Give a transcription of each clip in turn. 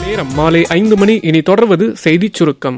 நேரம் மாலை ஐந்து மணி இனி தொடர்வது செய்திச் சுருக்கம்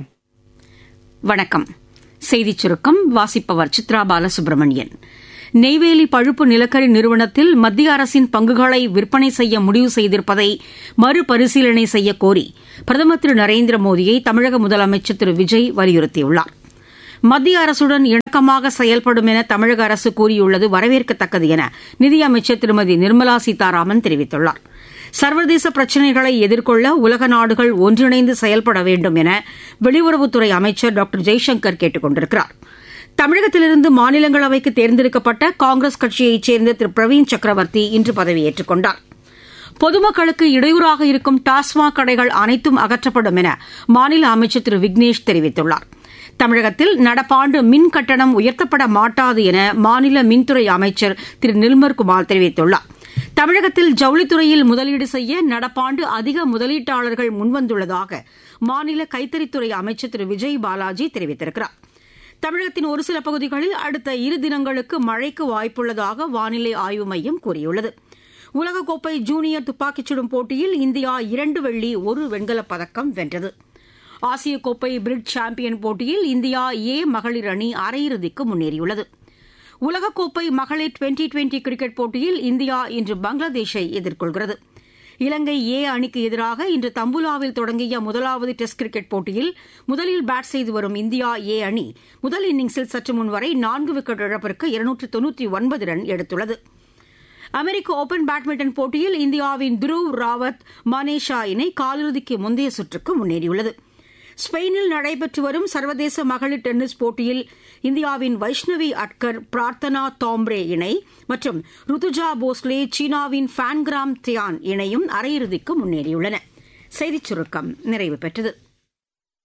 வணக்கம் செய்திச் சுருக்கம் வாசிப்பவர் சித்ரா பாலசுப்ரமணியன் நெய்வேலி பழுப்பு நிலக்கரி நிறுவனத்தில் மத்திய அரசின் பங்குகளை விற்பனை செய்ய முடிவு செய்திருப்பதை மறுபரிசீலனை செய்ய கோரி பிரதமர் திரு நரேந்திர மோடியை தமிழக முதலமைச்சர் திரு விஜய் வலியுறுத்தியுள்ளார் மத்திய அரசுடன் இணக்கமாக செயல்படும் என தமிழக அரசு கூறியுள்ளது வரவேற்கத்தக்கது என நிதியமைச்சர் திருமதி நிர்மலா சீதாராமன் தெரிவித்துள்ளார் சர்வதேச பிரச்சினைகளை எதிர்கொள்ள உலக நாடுகள் ஒன்றிணைந்து செயல்பட வேண்டும் என வெளியுறவுத்துறை அமைச்சர் டாக்டர் ஜெய்சங்கர் கேட்டுக் கொண்டிருக்கிறார் தமிழகத்திலிருந்து மாநிலங்களவைக்கு தேர்ந்தெடுக்கப்பட்ட காங்கிரஸ் கட்சியைச் சேர்ந்த திரு பிரவீன் சக்கரவர்த்தி இன்று பதவியேற்றுக் கொண்டார் பொதுமக்களுக்கு இடையூறாக இருக்கும் டாஸ்மாக் கடைகள் அனைத்தும் அகற்றப்படும் என மாநில அமைச்சர் திரு விக்னேஷ் தெரிவித்துள்ளார் தமிழகத்தில் நடப்பாண்டு மின் கட்டணம் உயர்த்தப்பட மாட்டாது என மாநில மின்துறை அமைச்சர் திரு நிர்மல்குமார் தெரிவித்துள்ளார் தமிழகத்தில் ஜவுளித்துறையில் முதலீடு செய்ய நடப்பாண்டு அதிக முதலீட்டாளர்கள் முன்வந்துள்ளதாக மாநில கைத்தறித்துறை அமைச்சர் திரு விஜய் பாலாஜி தெரிவித்திருக்கிறார் தமிழகத்தின் ஒரு சில பகுதிகளில் அடுத்த இரு தினங்களுக்கு மழைக்கு வாய்ப்புள்ளதாக வானிலை ஆய்வு மையம் கூறியுள்ளது உலகக்கோப்பை ஜூனியர் துப்பாக்கிச் சுடும் போட்டியில் இந்தியா இரண்டு வெள்ளி ஒரு வெண்கலப் பதக்கம் வென்றது ஆசிய கோப்பை பிரிட் சாம்பியன் போட்டியில் இந்தியா ஏ மகளிர் அணி அரையிறுதிக்கு முன்னேறியுள்ளது உலகக்கோப்பை மகளிர் டுவெண்டி டுவெண்டி கிரிக்கெட் போட்டியில் இந்தியா இன்று பங்களாதேஷை எதிர்கொள்கிறது இலங்கை ஏ அணிக்கு எதிராக இன்று தம்புலாவில் தொடங்கிய முதலாவது டெஸ்ட் கிரிக்கெட் போட்டியில் முதலில் பேட் செய்து வரும் இந்தியா ஏ அணி முதல் இன்னிங்ஸில் சற்று முன் வரை நான்கு விக்கெட் இழப்பிற்கு இருநூற்று தொன்னூற்றி ஒன்பது ரன் எடுத்துள்ளது அமெரிக்க ஓபன் பேட்மிண்டன் போட்டியில் இந்தியாவின் துருவ் ராவத் மனேஷா இணை காலிறுதிக்கு முந்தைய சுற்றுக்கு முன்னேறியுள்ளது ஸ்பெயினில் நடைபெற்று வரும் சர்வதேச மகளிர் டென்னிஸ் போட்டியில் இந்தியாவின் வைஷ்ணவி அட்கர் பிரார்த்தனா தாம்ரே இணை மற்றும் ருதுஜா போஸ்லே சீனாவின் ஃபேன்கிராம் தியான் இணையும் அரையிறுதிக்கு முன்னேறியுள்ளன செய்திச் சுருக்கம் நிறைவு பெற்றது